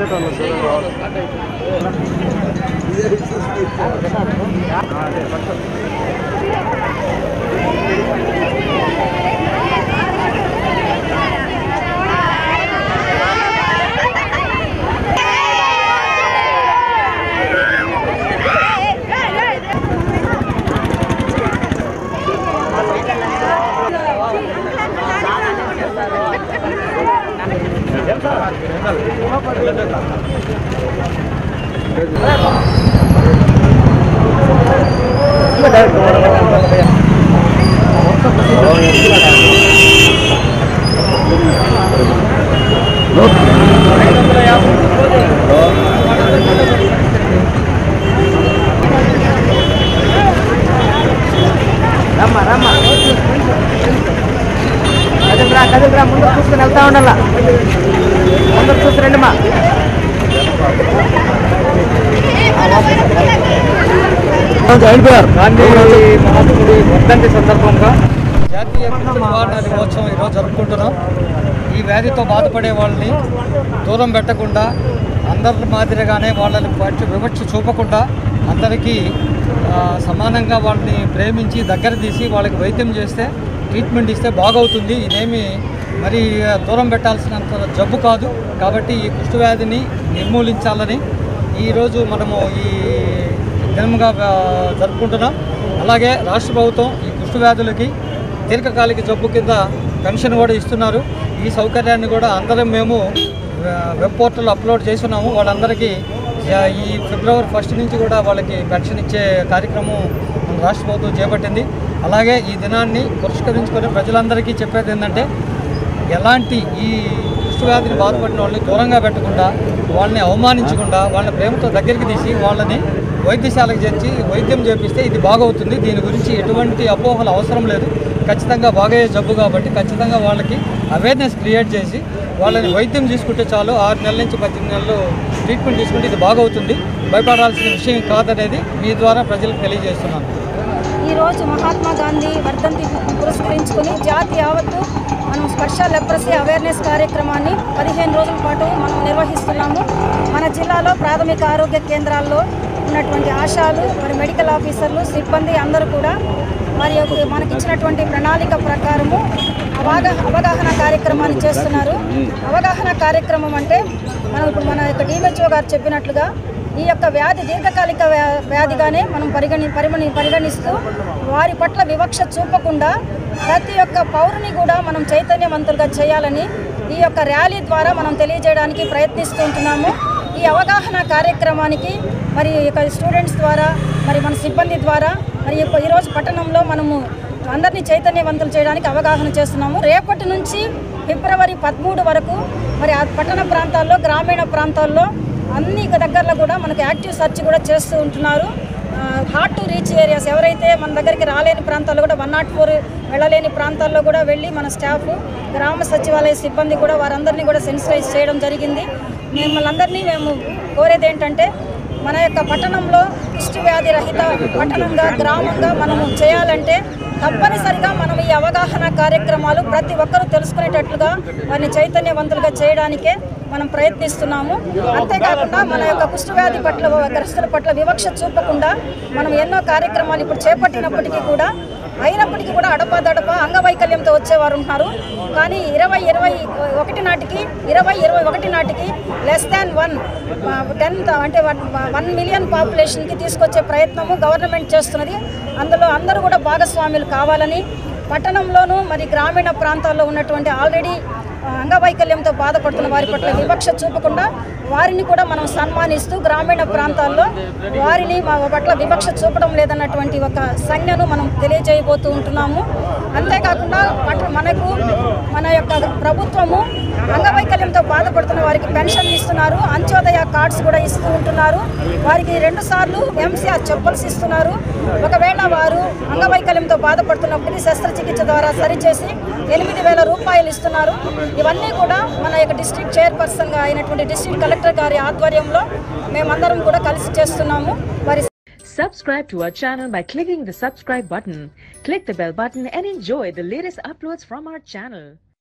రమ్మా రమ్మా కదులురా కదులురా ముందు చూసుకుని వెళ్తా ఉండాల ముందు చూసుకురండి మా గాంధీ మహాత్ముడి వర్ధంతి సందర్భంగా జాతీయ కృష్ణ నివారణ దినోత్సవం ఈరోజు జరుపుకుంటున్నాం ఈ వ్యాధితో బాధపడే వాళ్ళని దూరం పెట్టకుండా అందరి మాదిరిగానే వాళ్ళని పట్టు వివక్ష చూపకుండా అందరికీ ఆ, సమానంగా వాళ్ళని ప్రేమించి దగ్గర తీసి వాళ్ళకి వైద్యం చేస్తే ట్రీట్మెంట్ ఇస్తే బాగవుతుంది ఇదేమి మరి దూరం పెట్టాల్సినంత జబ్బు కాదు కాబట్టి ఈ కుష్టు వ్యాధిని నిర్మూలించాలని ఈరోజు మనము ఈ దినంగా ఆ, జరుపుకుంటున్నాం అలాగే రాష్ట్ర ప్రభుత్వం ఈ కుష్టు వ్యాధులకి దీర్ఘకాలిక జబ్బు కింద పెన్షన్ కూడా ఇస్తున్నారు ఈ సౌకర్యాన్ని కూడా అందరం మేము ఆ, వెబ్ పోర్టల్ అప్లోడ్ చేస్తున్నాము వాళ్ళందరికీ ఆ, ఈ ఫిబ్రవరి ఫస్ట్ నుంచి కూడా వాళ్ళకి పెన్షన్ ఇచ్చే కార్యక్రమం మన రాష్ట్ర ప్రభుత్వం చేపట్టింది అలాగే ఈ దినాన్ని పురస్కరించుకొని ప్రజలందరికీ చెప్పేది ఏంటంటే ఎలాంటి ఈ కుష్ఠవ్యాధిని బాధపడిన వాళ్ళని దూరంగా పెట్టకుండా వాళ్ళని అవమానించకుండా వాళ్ళని ప్రేమతో దగ్గరికి తీసి వాళ్ళని వైద్యశాలకు చేర్చి వైద్యం చేపిస్తే ఇది బాగవుతుంది దీని గురించి ఎటువంటి అపోహలు అవసరం లేదు ఖచ్చితంగా బాగయ్యే జబ్బు కాబట్టి ఖచ్చితంగా వాళ్ళకి అవేర్నెస్ క్రియేట్ చేసి వాళ్ళని వైద్యం తీసుకుంటే చాలు ఆరు నెలల నుంచి పద్దెనిమిది నెలలు ట్రీట్మెంట్ తీసుకుంటే ఇది బాగవుతుంది భయపడాల్సిన విషయం కాదనేది మీ ద్వారా ప్రజలకు తెలియజేస్తున్నాను ఈరోజు మహాత్మా గాంధీ వర్ధంతి పురస్కరించుకుని జాతి యావత్తు మనం స్పర్శ లెప్రసీ అవేర్నెస్ కార్యక్రమాన్ని పదిహేను రోజుల పాటు మనం నిర్వహిస్తున్నాము మన జిల్లాలో ప్రాథమిక ఆరోగ్య కేంద్రాల్లో ఉన్నటువంటి ఆశాలు మరి మెడికల్ ఆఫీసర్లు సిబ్బంది అందరూ కూడా మరి ఒక- మనకిచ్చినటువంటి ప్రణాళిక ప్రకారము అవగా అవగాహన కార్యక్రమాన్ని చేస్తున్నారు అవగాహన కార్యక్రమం అంటే మనం ఇప్పుడు మన యొక్క డిహెచ్ఓ గారు చెప్పినట్లుగా ఈ యొక్క వ్యాధి దీర్ఘకాలిక వ్యా- వ్యాధిగానే మనం పరిగణి పరిమణి పరిగణిస్తూ వారి పట్ల వివక్ష చూపకుండా ప్రతి ఒక్క పౌరుని కూడా మనం చైతన్యవంతులుగా చేయాలని ఈ యొక్క ర్యాలీ ద్వారా మనం తెలియజేయడానికి ప్రయత్నిస్తుంటున్నాము ఈ అవగాహన కార్యక్రమానికి మరి ఈ యొక్క స్టూడెంట్స్ ద్వారా మరి మన సిబ్బంది ద్వారా మరి ఈ- ఈరోజు పట్టణంలో మనము అందరినీ చైతన్యవంతులు చేయడానికి అవగాహన చేస్తున్నాము రేపటి నుంచి ఫిబ్రవరి పదమూడు వరకు మరి ఆ పట్టణ ప్రాంతాల్లో గ్రామీణ ప్రాంతాల్లో అన్ని దగ్గరలో కూడా మనకు యాక్టివ్ సెర్చ్ కూడా చేస్తూ ఉంటున్నారు హార్ట్ టు రీచ్ ఏరియాస్ ఎవరైతే మన దగ్గరికి రాలేని ప్రాంతాల్లో కూడా వన్ నాట్ ఫోర్ వెళ్ళలేని ప్రాంతాల్లో కూడా వెళ్ళి మన స్టాఫ్ గ్రామ సచివాలయ సిబ్బంది కూడా వారందరినీ కూడా సెన్సిటైజ్ చేయడం జరిగింది మిమ్మల్ని అందరినీ మేము కోరేది ఏంటంటే మన యొక్క పట్టణంలో కుష్టి వ్యాధి రహిత పట్టణంగా గ్రామంగా మనము చేయాలంటే తప్పనిసరిగా మనం ఈ అవగాహన కార్యక్రమాలు ప్రతి ఒక్కరూ తెలుసుకునేటట్లుగా వారిని చైతన్యవంతులుగా చేయడానికే మనం ప్రయత్నిస్తున్నాము అంతేకాకుండా మన యొక్క కుష్ఠవ్యాధి పట్ల గ్రస్తుల పట్ల వివక్ష చూపకుండా మనం ఎన్నో కార్యక్రమాలు ఇప్పుడు చేపట్టినప్పటికీ కూడా అయినప్పటికీ కూడా అడపాదడప అంగవైకల్యంతో వచ్చేవారు ఉంటున్నారు కానీ ఇరవై ఇరవై ఒకటి నాటికి ఇరవై ఇరవై ఒకటి నాటికి లెస్ దాన్ వన్ టెన్త్ అంటే వన్ మిలియన్ పాపులేషన్కి తీసుకొచ్చే ప్రయత్నము గవర్నమెంట్ చేస్తున్నది అందులో అందరూ కూడా భాగస్వాములు కావాలని పట్టణంలోనూ మరి గ్రామీణ ప్రాంతాల్లో ఉన్నటువంటి ఆల్రెడీ ఆ, అంగవైకల్యంతో బాధపడుతున్న వారి పట్ల వివక్ష చూపకుండా వారిని కూడా మనం సన్మానిస్తూ గ్రామీణ ప్రాంతాల్లో వారిని మా పట్ల వివక్ష చూపడం లేదన్నటువంటి ఒక సంజ్ఞను మనం తెలియజేయబోతూ ఉంటున్నాము అంతేకాకుండా పట్ల మనకు మన యొక్క ప్రభుత్వము అంగవైకల్యంతో బాధపడుతున్న వారికి పెన్షన్ ఇస్తున్నారు అంత్యోదయ కార్డ్స్ కూడా ఇస్తూ ఉంటున్నారు వారికి రెండు సార్లు ఎంసీఆర్ చెప్పల్స్ ఇస్తున్నారు ఒకవేళ వారు అంగవైకల్యంతో బాధపడుతున్నప్పుడు శస్త్రచికిత్స ద్వారా సరిచేసి ఎనిమిది వేల రూపాయలు ఇస్తున్నారు ఇవన్నీ కూడా మన యొక్క డిస్ట్రిక్ట్ చైర్పర్సన్గా అయినటువంటి డిస్ట్రిక్ట్ కలెక్టర్ గారి ఆధ్వర్యంలో మేమందరం కూడా కలిసి చేస్తున్నాము వారి Subscribe to our channel by clicking the subscribe button. Click the bell button and enjoy the latest uploads from our channel.